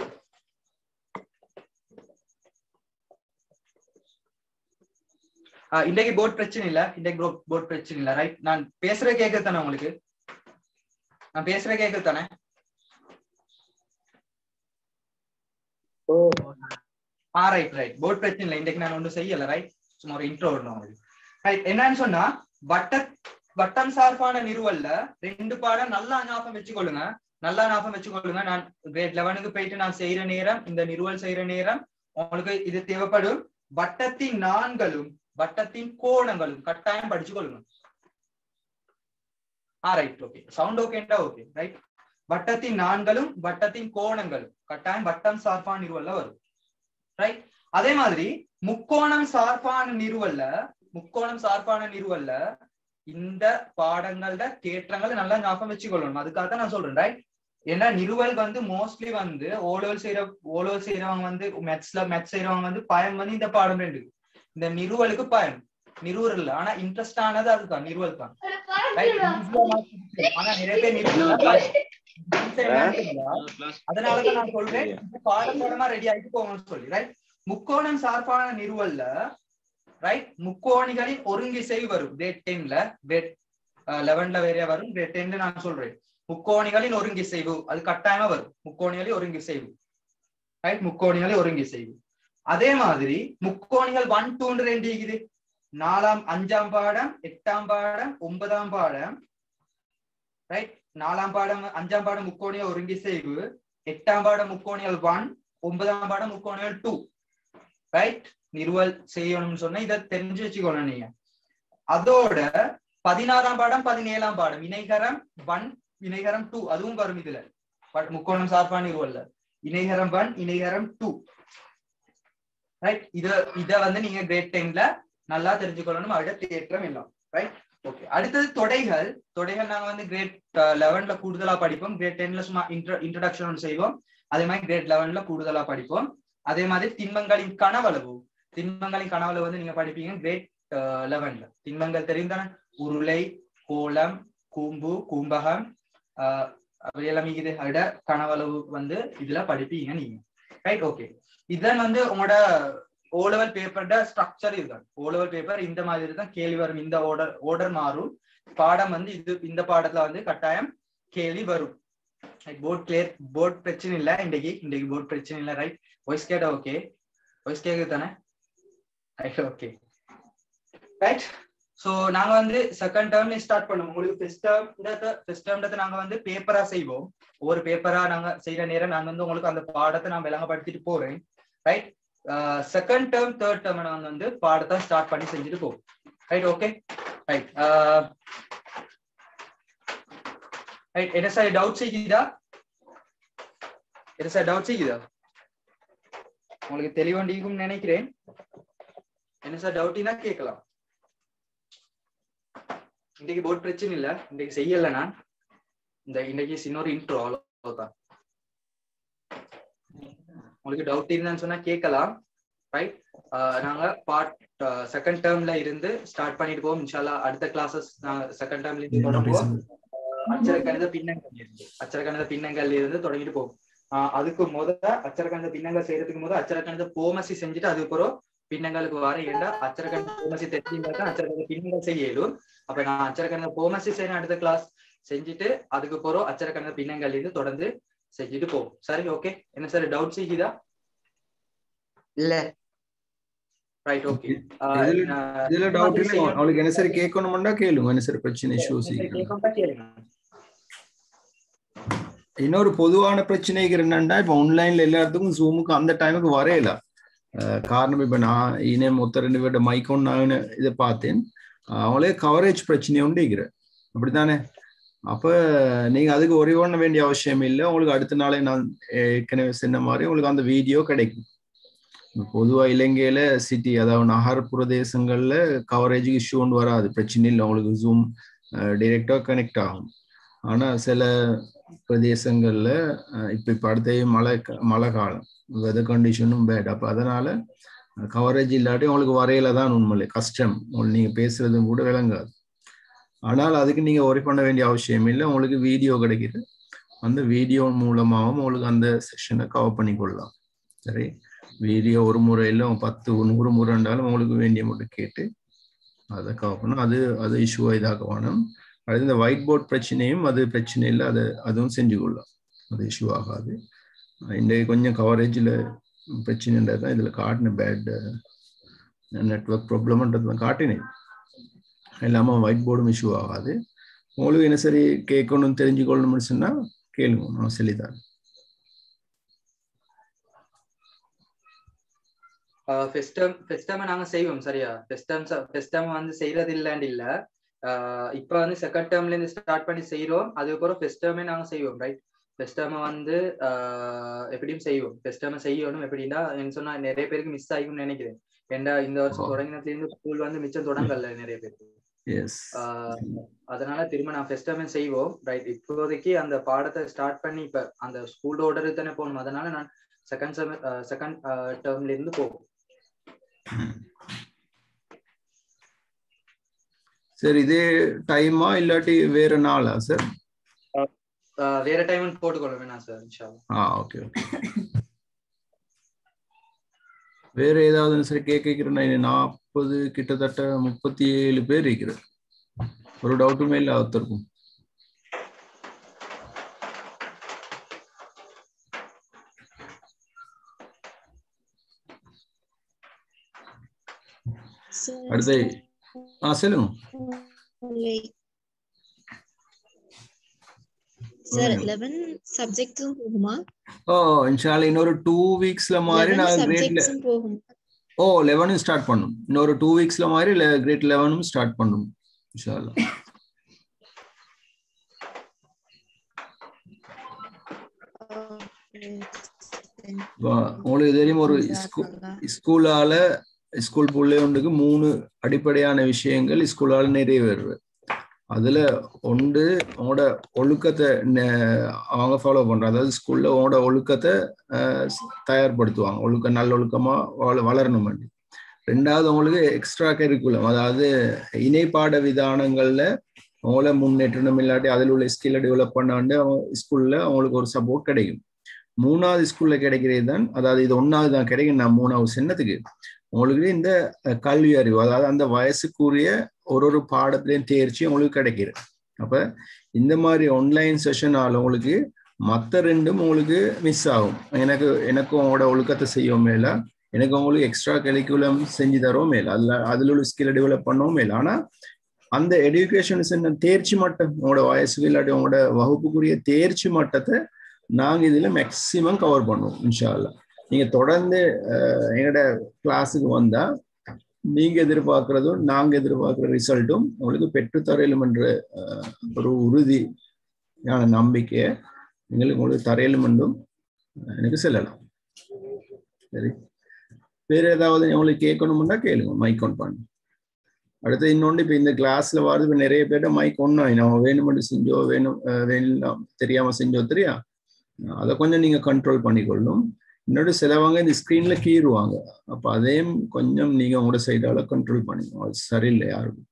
ஆஹ் இன்றைக்கு போர்ட் பிரச்சனை இல்ல இன்றைக்கு போர்ட் பிரச்சனை இல்ல ரைட் நான் பேசுற கேக்குது தானே உங்களுக்கு நான் பேசுற கேக்குது தானே ஆ ரைட் ரைட் போர்ட் பிரச்சனை இல்லை இன்றைக்கு நான் ஒன்றும் செய்யல ரைட் சும்மா ஒரு இன்ட்ரோ வரணும் உங்களுக்கு ரைட் என்னன்னு சொன்னா வட்ட வட்டம் சார்பான நிறுவல்ல ரெண்டு பாடம் நல்லா ஞாபகம் வச்சுக்கொள்ளுங்க நல்லா ஞாபகம் வச்சுக்கொள்ளுங்க நான் கிரேட் லெவனுக்கு போயிட்டு நான் செய்யற நேரம் இந்த நிறுவல் செய்யற நேரம் உங்களுக்கு இது தேவைப்படும் வட்டத்தின் நான்களும் வட்டத்தின் கோணங்களும் கட்டாயம் படிச்சு கொள்ளுங்க ஆ ரைட் ஓகே சவுண்ட் ஓகேண்டா ஓகே ரைட் வட்டத்தின் நான்களும் வட்டத்தின் கோணங்களும் கட்டாயம் வட்டம் சார்பான நிறுவல்ல வரும் ரைட் அதே மாதிரி முக்கோணம் சார்பான நிறுவல்ல முக்கோணம் சார்பான நிறுவல்ல இந்த பாடங்கள்ல தேற்றங்கள் நல்லா ஞாபகம் வச்சுக்கொள்ளணும் அதுக்காக தான் நான் சொல்றேன் ரைட் ஏன்னா நிறுவல் வந்து மோஸ்ட்லி வந்து ஓலோல் செய்யற ஓலோல் செய்யறவங்க வந்து மேத்ஸ்ல மேத்ஸ் செய்யறவங்க வந்து பயம் வந்து இந்த பாடம் ரெண்டு இந்த நிறுவலுக்கு பயம் நிறுவல் இல்ல ஆனா இன்ட்ரெஸ்ட் ஆனது அதுதான் நிறுவல் தான் Right? Easy ஆ mark எடுத்துக்கலாம். ஆனா நிறைய பேர் நிறுவல் அதனாலதான் நான் சொல்றேன் இந்த பாடம் பாடமா ரெடி ஆயிட்டு போகணும்னு சொல்லி ரைட் முக்கோணம் சார்பான நிறுவல்ல ரைட் முக்கோணிகளின் ஒருங்கிசை வரும் கிரேட் டென்ல கிரேட் லெவன்ல வேறையா வரும் கிரேட் டென்ல நான் சொல்றேன் முக்கோணிகளின் ஒருங்கிசைவு அது கட்டாயமா வரும் முக்கோணிகளின் ஒருங்கிசைவு ரைட் முக்கோணிகளின் ஒருங்கிசைவு அதே மாதிரி முக்கோணிகள் ஒன் டூ ரெண்டு இருக்குது நாலாம் அஞ்சாம் பாடம் எட்டாம் பாடம் ஒன்பதாம் பாடம் ரைட் நாலாம் பாடம் அஞ்சாம் பாடம் முக்கோணியல் ஒருங்கிசைவு எட்டாம் பாடம் முக்கோணியல் ஒன் ஒன்பதாம் பாடம் முக்கோணியல் டூ ரைட் நிறுவல் செய்யணும்னு சொன்னா இதை தெரிஞ்சு வச்சுக்கணும் நீங்க அதோட பதினாறாம் பாடம் பதினேழாம் பாடம் இணைகரம் ஒன் இணைகரம் டூ அதுவும் வரும் இதுல பட் முக்கோணம் சார்பா நிறுவல்ல இணைகரம் ஒன் இணைகரம் டூ ரைட் இத இத வந்து நீங்க கிரேட் டென்ல நல்லா தெரிஞ்சுக்கொள்ளணும் அவட தேற்றம் எல்லாம் ரைட் ஓகே அடுத்தது தொடைகள் தொடைகள் நாங்க வந்து கிரேட் லெவன்ல கூடுதலா படிப்போம் கிரேட் டென்ல சும்மா இன்ட்ரடக்ஷன் செய்வோம் அதே மாதிரி கிரேட் லெவன்ல கூடுதலா படிப்போம் அதே மாதிரி திண்மங்களின் கனவளவு திண்மங்களின் கனவளவு வந்து நீங்க படிப்பீங்க கிரேட் லெவன்ல திண்மங்கள் தெரிந்தானே உருளை கோலம் கூம்பு கூம்பகம் ஆஹ் அப்படியெல்லாம் இது விட கனவளவு வந்து இதுல படிப்பீங்க நீங்க ரைட் ஓகே இதான் வந்து உங்களோட ஓ லெவல் பேப்பரோட ஸ்ட்ரக்சர் இதுதான் ஓ லெவல் பேப்பர் இந்த மாதிரி தான் கேள்வி வரும் இந்த ஆர்டர் ஆர்டர் மாறும் பாடம் வந்து இது இந்த பாடத்துல வந்து கட்டாயம் கேள்வி வரும் போர்ட் கிளியர் போர்ட் பிரச்சனை இல்ல இன்றைக்கு இன்றைக்கு போர்ட் பிரச்சனை இல்ல ரைட் வாய்ஸ் கேட்டா ஓகே வாய்ஸ் கேக்குது தானே ரைட் ஓகே ரைட் சோ நாங்க வந்து செகண்ட் டேர்ம்ல ஸ்டார்ட் பண்ணுவோம் உங்களுக்கு ஃபர்ஸ்ட் டேர்ம் ஃபர்ஸ்ட் டேர்ம்ன்றத நாங்க வந்து பேப்பரா செய்வோம் ஒவ்வொரு பேப்பரா நாங்க செய்யற நேரம் நான் வந்து உங்களுக்கு அந்த பாடத்தை நான் விளங்கப்படுத்திட்டு போறேன் right second term third term நாங்க வந்து பாடத்தை ஸ்டார்ட் பண்ணி செஞ்சுட்டு போவோம் ரைட் ஓகே ரைட் ரைட் என்ன சார் டவுட் செய்யுதா என்ன சார் டவுட் செய்யுதா உங்களுக்கு தெளிவண்டிக்கும் நினைக்கிறேன் என்ன சார் டவுட்டினா கேட்கலாம் இன்னைக்கு போர்ட் பிரச்சனை இல்ல இன்னைக்கு செய்யல நான் இந்த இன்னைக்கு இன்னொரு இன்ட்ரோ அவ்வளவுதான் உங்களுக்கு டவுட் இருந்தான்னு சொன்னா கேட்கலாம் ரைட் நாங்க பார்ட் செகண்ட் டேர்ம்ல இருந்து ஸ்டார்ட் பண்ணிட்டு போவோம் இன்ஷால்லா அடுத்த கிளாஸஸ் நாங்க செகண்ட் டேர்ம்ல இருந்து தொடங்குவோம் அச்சரக்கணித பின்னங்கள் இருந்து அச்சரக்கணித பின்னங்கள் இருந்து தொடங்கிட்டு போவோம் அதுக்கு முத அச்சரக்கணித பின்னங்கள் செய்யறதுக்கு முத அச்சரக்கணித போமசி செஞ்சுட்டு அதுக்கப்புறம் பின்னங்களுக்கு வர ஏண்டா அச்சரக்கணித போமசி தெரிஞ்சுட்டா அச்சரக்கணித பின்னங்கள் செய்ய இயலும் அப்ப நான் அச்சரக்கணித போமசி செய்யணும் அடுத்த கிளாஸ் செஞ்சுட்டு அதுக்கப்புறம் அச்சரக்கணித பின்னங்கள் இருந்து தொடர்ந்து செஞ்சுட்டு போவோம் சரி ஓகே என்ன சார் டவுட் செய்யுதா இல்ல ரைட் ஓகே இதுல டவுட் இல்ல அவளுக்கு என்ன சரி கேட்கணும்னா கேளுங்க என்ன சரி பிரச்சனை இஷ்யூஸ் இன்னொரு பொதுவான பிரச்சனைகள் என்னன்னா இப்ப ஆன்லைன்ல எல்லாத்துக்கும் ஜூமுக்கு அந்த டைமுக்கு வரையல காரணம் இப்ப நான் இனே மொத்த ரெண்டு பேர்ட்ட மைக்கோன் நான் இதை பார்த்தேன் அவங்களே கவரேஜ் பிரச்சனை உண்டுகிறேன் அப்படித்தானே அப்ப நீங்க அதுக்கு ஒரே பண்ண வேண்டிய அவசியம் இல்லை உங்களுக்கு அடுத்த நாளே நான் ஏற்கனவே சொன்ன மாதிரி உங்களுக்கு அந்த வீடியோ கிடைக்கும் பொதுவா இலங்கையில சிட்டி அதாவது நகர் பிரதேசங்கள்ல கவரேஜ் இஷ்யூ ஒன்று வராது பிரச்சனை இல்லை உங்களுக்கு ஜூம் டைரெக்டா கனெக்ட் ஆகும் ஆனா சில பிரதேசங்கள்ல இப்ப இப்ப அடுத்த மழை மழை காலம் வெதர் கண்டிஷனும் பேட் அப்ப அதனால கவரேஜ் இல்லாட்டி உங்களுக்கு வரையில தான் உண்மையிலே கஷ்டம் நீங்க பேசுறதும் கூட விளங்காது ஆனால் அதுக்கு நீங்க ஒரி பண்ண வேண்டிய அவசியம் இல்லை உங்களுக்கு வீடியோ கிடைக்குது அந்த வீடியோ மூலமாகவும் உங்களுக்கு அந்த செஷனை கவர் பண்ணி கொள்ளலாம் சரி வீடியோ ஒரு முறை இல்லை பத்து நூறு முறை இருந்தாலும் உங்களுக்கு வேண்டிய மட்டும் கேட்டு அதை கவர் பண்ணும் அது அது இஷ்யூ இதாக வேணும் அடுத்து இந்த ஒயிட் போர்ட் பிரச்சனையும் அது பிரச்சனை இல்லை அது அதுவும் செஞ்சு கொள்ளலாம் அது இஷ்யூ ஆகாது இன்றைக்கு கொஞ்சம் கவரேஜில் பிரச்சனைன்றது தான் இதில் காட்டின பேட் நெட்ஒர்க் ப்ராப்ளம்ன்றது தான் காட்டினேன் இல்லாமல் ஒயிட் போர்டும் இஷ்யூ ஆகாது உங்களுக்கு என்ன சரி கேட்கணும் தெரிஞ்சுக்கொள்ளணும்னு சொன்னால் கேளுங்க நான் சொல்லித்தரேன் ஃபெஸ்டம் ஃபெஸ்டம் நாங்க செய்வோம் சரியா ஃபெஸ்டம் ஃபெஸ்டம் வந்து செய்யறது இல்லன்னு இல்ல இப்ப வந்து செகண்ட் டேர்ம்ல இருந்து ஸ்டார்ட் பண்ணி செய்யறோம் அதுக்கப்புறம் ஃபெஸ்டமே நாங்க செய்வோம் ரைட் ஃபெஸ்டம வந்து எப்படியும் செய்வோம் ஃபெஸ்டம செய்யணும் எப்படின்னா என்ன சொன்னா நிறைய பேருக்கு மிஸ் ஆகிக்கும்னு நினைக்கிறேன் ஏண்டா இந்த வருஷம் தொடங்கினதுல இருந்து ஸ்கூல் வந்து மிச்சம் தொடங்கல நிறைய பேருக்கு அதனால திரும்ப நான் ஃபெஸ்டமே செய்வோம் ரைட் இப்போதைக்கு அந்த பாடத்தை ஸ்டார்ட் பண்ணி இப்ப அந்த ஸ்கூல் ஆர்டர் தானே போகணும் அதனால நான் செகண்ட் செம செகண்ட் டேர்ம்ல இருந்து போகும் சார் இதே டைமா இல்லாட்டி வேற நாளா சார் வேற டைம் போட்டுக்கொள்ள வேணாம் சார் இன்ஷா ஆ ஓகே ஓகே வேற ஏதாவது சரி கேட்கிறேன்னா நாற்பது கிட்டத்தட்ட முப்பத்தி ஏழு பேர் இருக்கிறது ஒரு டவுட்டுமே இல்லை ஒருத்தருக்கும் அடுத்து ஆ சொல்லுங்க சார் 11 சப்ஜெக்ட்ஸும் போகுமா ஓ இன்ஷால்ல இன்னொரு டூ வீக்ஸ்ல மாதிரி நான் கிரேட்ல சப்ஜெக்ட்ஸும் போகும் ஓ லெவனும் ஸ்டார்ட் பண்ணும் இன்னொரு டூ வீக்ஸ்ல மாதிரி கிரேட் லெவனும் ஸ்டார்ட் பண்ணும் இன்ஷா அல்லாஹ். இப்போ உங்களுக்கு தெரியும் ஒரு ஸ்கூ- ஸ்கூலால ஸ்கூல் பிள்ளைகளுக்கு மூணு அடிப்படையான விஷயங்கள் ஸ்கூலால நிறைவேறுது அதுல ஒன்று உங்களோட ஒழுக்கத்தை ந- அவங்க ஃபாலோ பண்றாங்க அதாவது ஸ்கூல்ல உங்களோட ஒழுக்கத்தை அஹ், தயார்படுத்துவாங்க ஒழுக்க நல்ல ஒழுக்கமா வள வளரணும் ரெண்டாவது உங்களுக்கு எக்ஸ்ட்ரா கரிக்குலம் அதாவது இணைப்பாட விதானங்கள்ல அவங்கள முன்னேற்றணும் இல்லாட்டி அதில் உள்ள ஸ்கில்லை டெவலப் பண்ணாண்டு அவங்க ஸ்கூல்ல அவங்களுக்கு ஒரு சப்போர்ட் கிடைக்கும் மூணாவது ஸ்கூல்ல கிடைக்கிறது தான் அதாவது இது ஒன்னாவது தான் கிடைக்கும் நான் மூணாவது சின்னத்துக்கு உங்களுக்கு இந்த அஹ், கல்வி அறிவு அதாவது அந்த வயசுக்குரிய ஒரு ஒரு பாடத்திலையும் தேர்ச்சி உங்களுக்கு கிடைக்குது அப்ப இந்த மாதிரி ஆன்லைன் செஷனால உங்களுக்கு மற்ற ரெண்டும் உங்களுக்கு மிஸ் ஆகும் எனக்கு எனக்கு உங்களோட ஒழுக்கத்தை செய்யவும் மேல எனக்கு உங்களுக்கு எக்ஸ்ட்ரா கரிக்குலம் செஞ்சு தரவும் மேல அதுல அதுல உள்ள ஸ்கில்லை டெவலப் பண்ணவும் மேல ஆனா அந்த எடுகேஷன் தேர்ச்சி மட்டம் உங்களோட வயசுக்கு இல்லாட்டி உங்களோட வகுப்புக்குரிய தேர்ச்சி மட்டத்தை நாங்க இதுல மேக்சிமம் கவர் பண்ணுவோம் இன்ஷா அல்லாஹ் நீங்க தொடர்ந்து அஹ், எங்களோட கிளாஸுக்கு வந்தா நீங்க எதிர்பார்க்கறதும் நாங்க எதிர்பார்க்கிற ரிசல்ட்டும் உங்களுக்கு பெற்றுத்தரையிலும் என்ற அஹ், ஒரு உறுதியான நம்பிக்கையை எங்களுக்கு உங்களுக்கு தரையிலும் என்றும் எனக்கு செல்லலாம் சரி வேற ஏதாவது உங்களுக்கு கேட்கணும்னா கேளுங்க மைக் ஆன் பண்ணு அடுத்து இன்னொன்று இப்போ இந்த கிளாஸ்ல வருது இப்போ நிறைய பேர்ட்ட மைக் ஒன்றும் நம்ம வேணுமென்று செஞ்சோ வேணும் அஹ், வேணும் தெரியாம செஞ்சோ தெரியா அதை கொஞ்சம் நீங்க கண்ட்ரோல் பண்ணிக்கொள்ளும் இன்னொரு சிலவங்க இந்த ஸ்க்ரீன்ல கீறுவாங்க அப்ப அதையும் கொஞ்சம் நீங்க உங்களோட சைடால கண்ட்ரோல் பண்ணிக்கணும் அது சரியில்லை யாருக்கும்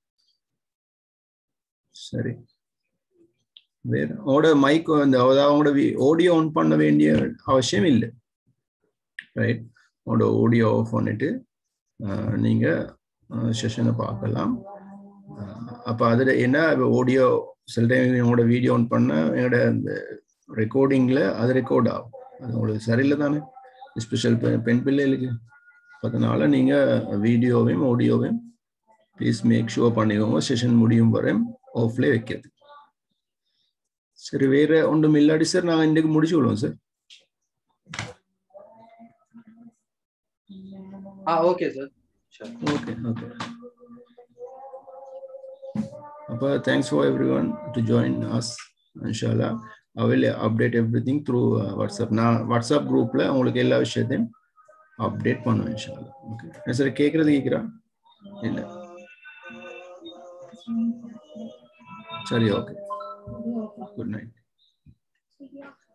சரி வேற உங்களோட மைக் இந்த அதாவது அவங்களோட ஆடியோ ஆன் பண்ண வேண்டிய அவசியம் இல்லை ரைட் உங்களோட ஆடியோ ஆஃப் பண்ணிட்டு அஹ், நீங்க செஷனை பார்க்கலாம் அஹ், அப்ப அதுல என்ன ஆடியோ சில டைம் உங்களோட வீடியோ ஆன் பண்ண எங்களோட இந்த ரெக்கார்டிங்ல அது ரெக்கார்ட் ஆகும் அது உங்களுக்கு சரியில்லை தானே ஸ்பெஷல் பெண் பிள்ளைகளுக்கு அதனால நீங்க வீடியோவையும் ஆடியோவையும் ப்ளீஸ் மேக் ஷுவர் பண்ணிக்கோங்க செஷன் முடியும் வரை ஆஃப்ல வைக்கிறது சரி வேற ஒன்றும் இல்லாட்டி சார் நாங்கள் இன்றைக்கு முடிச்சு விடுவோம் சார் ஆ ஓகே சார் ஓகே ஓகே அப்போ thanks for everyone to join us இன்ஷால்லா I will update everything through WhatsApp நான் வாட்ஸ்அப் குரூப்பில் உங்களுக்கு எல்லா விஷயத்தையும் அப்டேட் பண்ணுவேன் இன்ஷால்லா ஓகே சார் கேட்குறது கேட்குறா இல்லை சரி ஓகே குட் நைட்